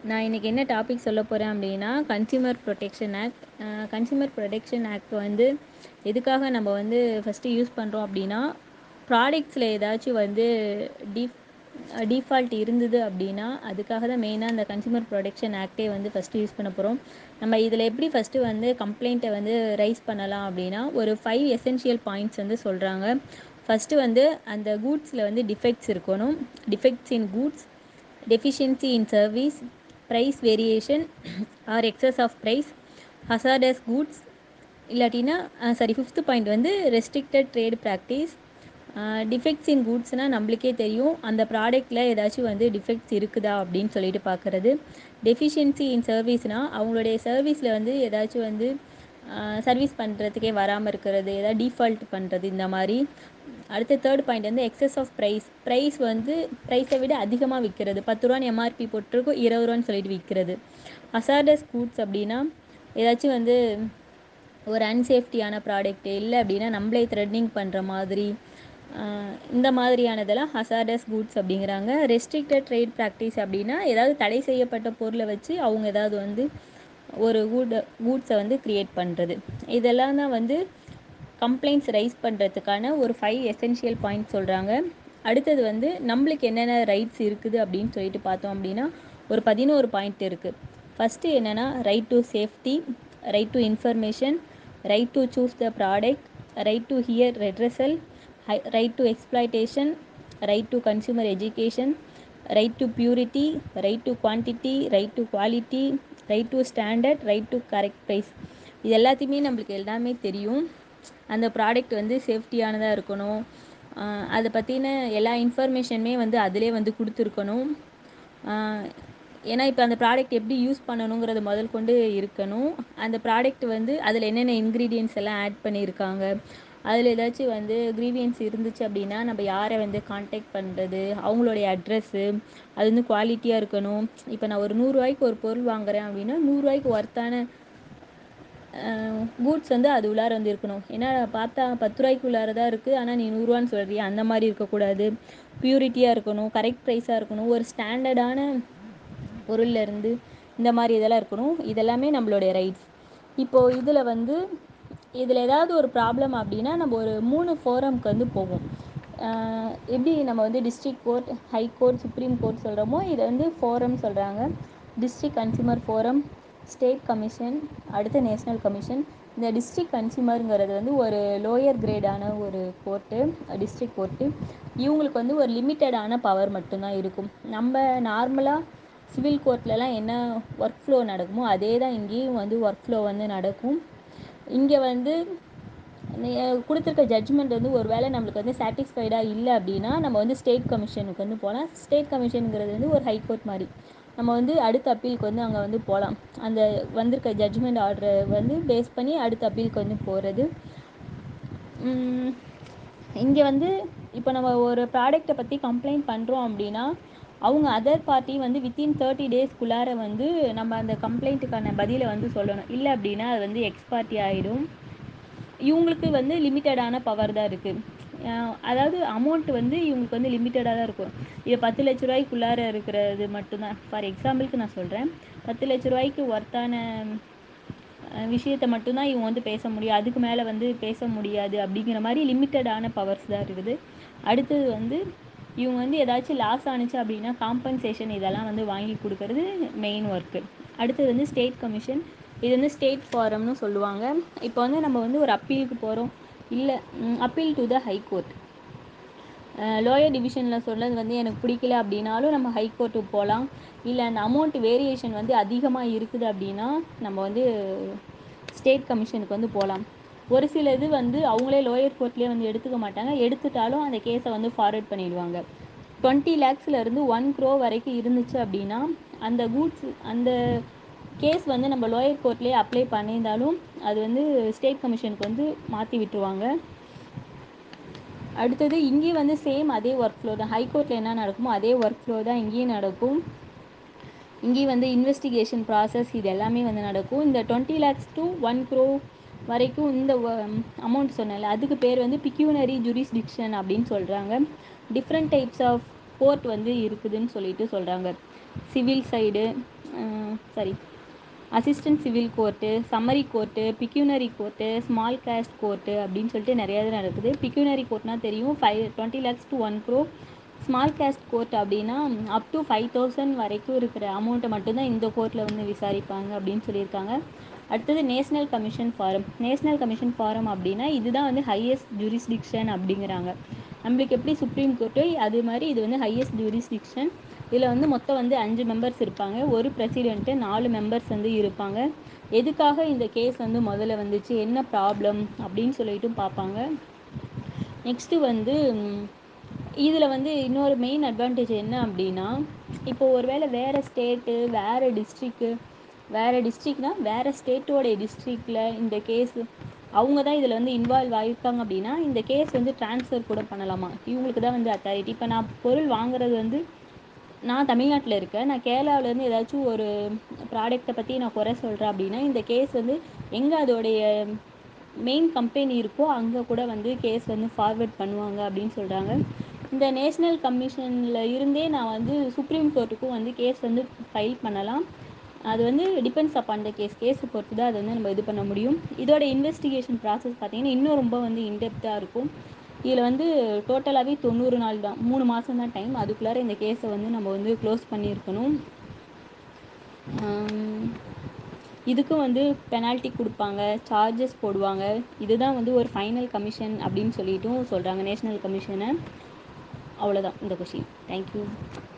நான் இன்றைக்கி என்ன டாபிக் சொல்ல போகிறேன் அப்படின்னா consumer protection act consumer protection act வந்து எதுக்காக நம்ம வந்து ஃபஸ்ட்டு யூஸ் பண்ணுறோம் அப்படின்னா ப்ராடக்ட்ஸில் ஏதாச்சும் வந்து டீப் டிஃபால்ட் இருந்தது அப்படின்னா அதுக்காக தான் மெயினாக அந்த கன்சியூமர் ப்ரொடெக்ஷன் ஆக்டே வந்து ஃபஸ்ட்டு யூஸ் பண்ண போகிறோம் நம்ம இதில் எப்படி ஃபஸ்ட்டு வந்து கம்ப்ளைண்ட்டை வந்து ரைஸ் பண்ணலாம் அப்படின்னா ஒரு ஃபைவ் எசென்ஷியல் பாயிண்ட்ஸ் வந்து சொல்கிறாங்க ஃபஸ்ட்டு வந்து அந்த கூட்ஸில் வந்து டிஃபெக்ட்ஸ் இருக்கணும் defects in goods deficiency in service price variation or excess of price hazardous goods இல்லாட்டினா சாரி ஃபிஃப்த்து பாயிண்ட் வந்து restricted trade practice defects in கூட்ஸ்னால் நம்மளுக்கே தெரியும் அந்த ப்ராடக்ட்டில் ஏதாச்சும் வந்து டிஃபெக்ட்ஸ் இருக்குதா அப்படின்னு சொல்லிட்டு பார்க்குறது டெஃபிஷியன்சி இன் சர்வீஸ்னால் அவங்களுடைய சர்வீஸில் வந்து ஏதாச்சும் வந்து சர்வீஸ் பண்ணுறதுக்கே வராமல் இருக்கிறது ஏதாவது டீஃபால்ட் பண்ணுறது இந்த மாதிரி அடுத்த தேர்ட் பாயிண்ட் வந்து எக்ஸஸ் ஆஃப் ப்ரைஸ் ப்ரைஸ் வந்து ப்ரைஸை விட அதிகமாக விற்கிறது பத்து ரூபான்னு எம்ஆர்பி போட்டிருக்கோம் இருபது ரூபான்னு சொல்லிட்டு விற்கிறது அசார்டஸ் கூட்ஸ் அப்படின்னா ஏதாச்சும் வந்து ஒரு அன்சேஃப்டியான ப்ராடக்ட் இல்லை அப்படின்னா நம்மளே த்ரெட்னிங் பண்ணுற மாதிரி இந்த மாதிரியானதெல்லாம் ஹசார்டஸ் கூட்ஸ் அப்படிங்கிறாங்க ரெஸ்ட்ரிக்டட் ட்ரேட் ப்ராக்டிஸ் அப்படின்னா ஏதாவது தடை செய்யப்பட்ட பொருளை வச்சு அவங்க ஏதாவது வந்து ஒரு கூட் கூட்ஸை வந்து க்ரியேட் பண்ணுறது இதெல்லாம் தான் வந்து கம்ப்ளைண்ட்ஸ் ரைஸ் பண்ணுறதுக்கான ஒரு ஃபைவ் எசென்ஷியல் பாயிண்ட் சொல்கிறாங்க அடுத்தது வந்து நம்மளுக்கு என்னென்ன ரைட்ஸ் இருக்குது அப்படின்னு சொல்லிட்டு பார்த்தோம் அப்படின்னா ஒரு பதினோரு பாயிண்ட் இருக்குது ஃபஸ்ட்டு என்னென்னா right to safety right to information right to choose the product right to hear redressal right to exploitation right to consumer education right to purity right to quantity right to quality right to standard right to correct price இது எல்லாத்தையுமே நம்மளுக்கு எல்லாமே தெரியும் அந்த product வந்து சேஃப்டியானதாக இருக்கணும் அதை பற்றின எல்லா இன்ஃபர்மேஷனுமே வந்து அதிலே வந்து கொடுத்துருக்கணும் ஏன்னா இப்போ அந்த ப்ராடக்ட் எப்படி யூஸ் பண்ணணுங்கிறது முதல் கொண்டு இருக்கணும் அந்த ப்ராடக்ட் வந்து அதில் என்னென்ன இன்க்ரீடியன்ஸ் எல்லாம் ஆட் பண்ணியிருக்காங்க அதில் ஏதாச்சும் வந்து க்ரீவியன்ஸ் இருந்துச்சு அப்படின்னா நம்ம யாரை வந்து காண்டாக்ட் பண்ணுறது அவங்களுடைய அட்ரெஸ்ஸு அது வந்து குவாலிட்டியாக இருக்கணும் இப்போ நான் ஒரு நூறுரூவாய்க்கு ஒரு பொருள் வாங்குகிறேன் அப்படின்னா நூறுரூவாய்க்கு ஒர்த்தான கூட்ஸ் வந்து அது உள்ளார வந்து இருக்கணும் ஏன்னா பார்த்தா பத்து ரூபாய்க்கு உள்ளார தான் இருக்குது ஆனால் நீ நூறுரூவான்னு சொல்கிறியா அந்த மாதிரி இருக்கக்கூடாது ப்யூரிட்டியாக இருக்கணும் கரெக்ட் ப்ரைஸாக இருக்கணும் ஒரு ஸ்டாண்டர்டான பொருள்லேருந்து இந்த மாதிரி இதெல்லாம் இருக்கணும் இதெல்லாமே நம்மளுடைய ரைட்ஸ் இப்போது இதில் வந்து இதில் ஏதாவது ஒரு ப்ராப்ளம் அப்படின்னா நம்ம ஒரு மூணு ஃபோரம்க்கு வந்து போவோம் எப்படி நம்ம வந்து district court high court supreme court சொல்கிறோமோ இதை வந்து ஃபோரம் சொல்கிறாங்க district consumer forum state commission அடுத்து நேஷ்னல் கமிஷன் இந்த டிஸ்ட்ரிக் கன்சியூமருங்கிறது வந்து ஒரு லோயர் கிரேடான ஒரு கோர்ட்டு டிஸ்ட்ரிக் கோர்ட்டு இவங்களுக்கு வந்து ஒரு லிமிட்டடான பவர் மட்டும்தான் இருக்கும் நம்ம நார்மலாக சிவில் கோர்ட்லலாம் என்ன ஒர்க் ஃப்ளோ நடக்குமோ அதே தான் இங்கேயும் வந்து ஒர்க் ஃப்ளோ வந்து நடக்கும் இங்கே வந்து கொடுத்துருக்க ஜட்ஜ்மெண்ட் வந்து ஒரு வேளை நம்மளுக்கு வந்து சாட்டிஸ்ஃபைடாக இல்லை அப்படின்னா நம்ம வந்து ஸ்டேட் கமிஷனுக்கு வந்து போகலாம் ஸ்டேட் கமிஷனுங்கிறது வந்து ஒரு ஹை கோர்ட் மாதிரி நம்ம வந்து அடுத்த அப்பீலுக்கு வந்து அங்கே வந்து போகலாம் அந்த வந்திருக்க ஜட்ஜ்மெண்ட் ஆர்டரை வந்து பேஸ் பண்ணி அடுத்த அப்பீலுக்கு வந்து போகிறது இங்கே வந்து இப்போ நம்ம ஒரு ப்ராடக்ட்டை பற்றி கம்ப்ளைண்ட் பண்ணுறோம் அப்படின்னா அவங்க அதர் பார்ட்டி வந்து வித்தின் தேர்ட்டி டேஸ்க்குள்ளார வந்து நம்ம அந்த கம்ப்ளைண்ட்டுக்கான பதிலை வந்து சொல்லணும் இல்லை அப்படின்னா அது வந்து எக்ஸ்பார்ட்டி ஆகிடும் இவங்களுக்கு வந்து லிமிட்டடான பவர் தான் இருக்குது அதாவது அமௌண்ட் வந்து இவங்களுக்கு வந்து லிமிட்டடாக தான் இருக்கும் இது பத்து லட்ச ரூபாய்க்குள்ளார இருக்கிறது மட்டும்தான் ஃபார் எக்ஸாம்பிளுக்கு நான் சொல்கிறேன் பத்து லட்ச ரூபாய்க்கு ஒர்த்தான விஷயத்தை மட்டும்தான் இவங்க வந்து பேச முடியும் அதுக்கு மேலே வந்து பேச முடியாது அப்படிங்கிற மாதிரி லிமிட்டடான பவர்ஸ் தான் இருக்குது அடுத்தது வந்து இவங்க வந்து ஏதாச்சும் லாஸ் ஆணுச்சு அப்படின்னா காம்பன்சேஷன் இதெல்லாம் வந்து வாங்கி கொடுக்கறது மெயின் ஒர்க்கு அடுத்தது வந்து ஸ்டேட் கமிஷன் இது வந்து ஸ்டேட் ஃபாரம்னு சொல்லுவாங்க இப்போ வந்து நம்ம வந்து ஒரு அப்பீலுக்கு போகிறோம் இல்லை appeal to the high court lower டிவிஷனில் சொன்னது வந்து எனக்கு பிடிக்கல அப்படின்னாலும் நம்ம ஹை கோர்ட்டுக்கு போகலாம் இல்லை அந்த அமௌண்ட் வேரியேஷன் வந்து அதிகமாக இருக்குது அப்படின்னா நம்ம வந்து ஸ்டேட் கமிஷனுக்கு வந்து போகலாம் ஒரு சில இது வந்து அவங்களே லோயர் கோர்ட்லேயே வந்து எடுத்துக்க மாட்டாங்க எடுத்துட்டாலும் அந்த கேஸை வந்து ஃபார்வர்ட் பண்ணிடுவாங்க டுவெண்ட்டி லேக்ஸ்லேருந்து ஒன் க்ரோ வரைக்கும் இருந்துச்சு அப்படின்னா அந்த கூட்ஸ் அந்த கேஸ் வந்து நம்ம லோயர் கோர்ட்லேயே அப்ளை பண்ணியிருந்தாலும் அது வந்து ஸ்டேட் கமிஷனுக்கு வந்து மாற்றி விட்டுருவாங்க அடுத்தது இங்கேயும் வந்து சேம் அதே ஒர்க் ஃப்ளோ தான் ஹைகோர்ட்டில் என்ன நடக்குமோ அதே ஒர்க் ஃப்ளோ தான் இங்கேயும் நடக்கும் இங்கேயும் வந்து இன்வெஸ்டிகேஷன் ப்ராசஸ் இது எல்லாமே வந்து நடக்கும் இந்த twenty lakhs to one crore வரைக்கும் இந்த அமௌண்ட் சொன்னல அதுக்கு பேர் வந்து பிக்யூனரி ஜூரிஸ்டிக்ஷன் அப்படின்னு சொல்கிறாங்க டிஃப்ரெண்ட் டைப்ஸ் ஆஃப் கோர்ட் வந்து இருக்குதுன்னு சொல்லிட்டு சொல்கிறாங்க civil side sorry assistant civil court summary court pecuniary court small cause court அப்படின்னு சொல்லிட்டு நிறையா இது நடக்குது பிக்யூனரி கோர்ட்னா தெரியும் five twenty lakhs to one crore small cause court அப்படின்னா அப் டு ஃபைவ் தௌசண்ட் வரைக்கும் இருக்கிற அமௌண்ட்டை மட்டும்தான் இந்த கோர்ட்டில் வந்து விசாரிப்பாங்க அப்படின்னு சொல்லியிருக்காங்க அடுத்தது national commission forum national commission forum அப்படின்னா இதுதான் வந்து ஹையஸ்ட் ஜூரிஸ்டிக்ஷன் அப்படிங்கிறாங்க நம்மளுக்கு எப்படி சுப்ரீம் கோர்ட்டு அது மாதிரி இது வந்து ஹையஸ்ட் ஜூரிஸ்டிக்ஷன் இதில் வந்து மொத்தம் வந்து அஞ்சு மெம்பர்ஸ் இருப்பாங்க ஒரு பிரசிடென்ட்டு நாலு மெம்பர்ஸ் வந்து இருப்பாங்க எதுக்காக இந்த கேஸ் வந்து முதல்ல வந்துச்சு என்ன ப்ராப்ளம் அப்படின்னு சொல்லிட்டும் பார்ப்பாங்க நெக்ஸ்ட்டு வந்து இதில் வந்து இன்னொரு மெயின் அட்வான்டேஜ் என்ன அப்படின்னா இப்போ ஒரு வேளை வேறு ஸ்டேட்டு வேறு டிஸ்ட்ரிக்கு வேறு டிஸ்ட்ரிக்னா வேறு ஸ்டேட்டோடைய டிஸ்ட்ரிக்டில் இந்த கேஸு அவங்க தான் இதில் வந்து இன்வால்வ் ஆகியிருக்காங்க அப்படின்னா இந்த கேஸ் வந்து ட்ரான்ஸ்ஃபர் கூட பண்ணலாமா இவங்களுக்கு தான் வந்து அத்தாரிட்டி இப்போ நான் பொருள் வாங்குறது வந்து நான் தமிழ்நாட்டில் இருக்கேன் நான் கேரளாவிலேருந்து ஏதாச்சும் ஒரு ப்ராடக்ட்டை பற்றி நான் குறை சொல்கிறேன் அப்படின்னா இந்த கேஸ் வந்து எங்கே அதோடைய மெயின் கம்பெனி இருக்கோ அங்கே கூட வந்து கேஸ் வந்து ஃபார்வர்ட் பண்ணுவாங்க அப்படின்னு சொல்கிறாங்க இந்த நேஷ்னல் கமிஷனில் இருந்தே நான் வந்து சுப்ரீம் கோர்ட்டுக்கும் வந்து கேஸ் வந்து ஃபைல் பண்ணலாம் அது வந்து டிபெண்ட்ஸ் அப்பான் த கேஸ் கேஸை பொறுத்து தான் அதை வந்து நம்ம இது பண்ண முடியும் இதோட இன்வெஸ்டிகேஷன் ப்ராசஸ் பார்த்திங்கன்னா இன்னும் ரொம்ப வந்து இன்டெப்த்தாக இருக்கும் இதில் வந்து டோட்டலாகவே தொண்ணூறு நாள் தான் மூணு மாதம் தான் டைம் அதுக்குள்ளார இந்த கேஸை வந்து நம்ம வந்து க்ளோஸ் பண்ணியிருக்கணும் இதுக்கும் வந்து பெனால்ட்டி கொடுப்பாங்க சார்ஜஸ் போடுவாங்க இதுதான் வந்து ஒரு ஃபைனல் கமிஷன் அப்படின்னு சொல்லிட்டும் சொல்கிறாங்க நேஷ்னல் கமிஷனை அவ்வளோதான் இந்த கொஷின் தேங்க்யூ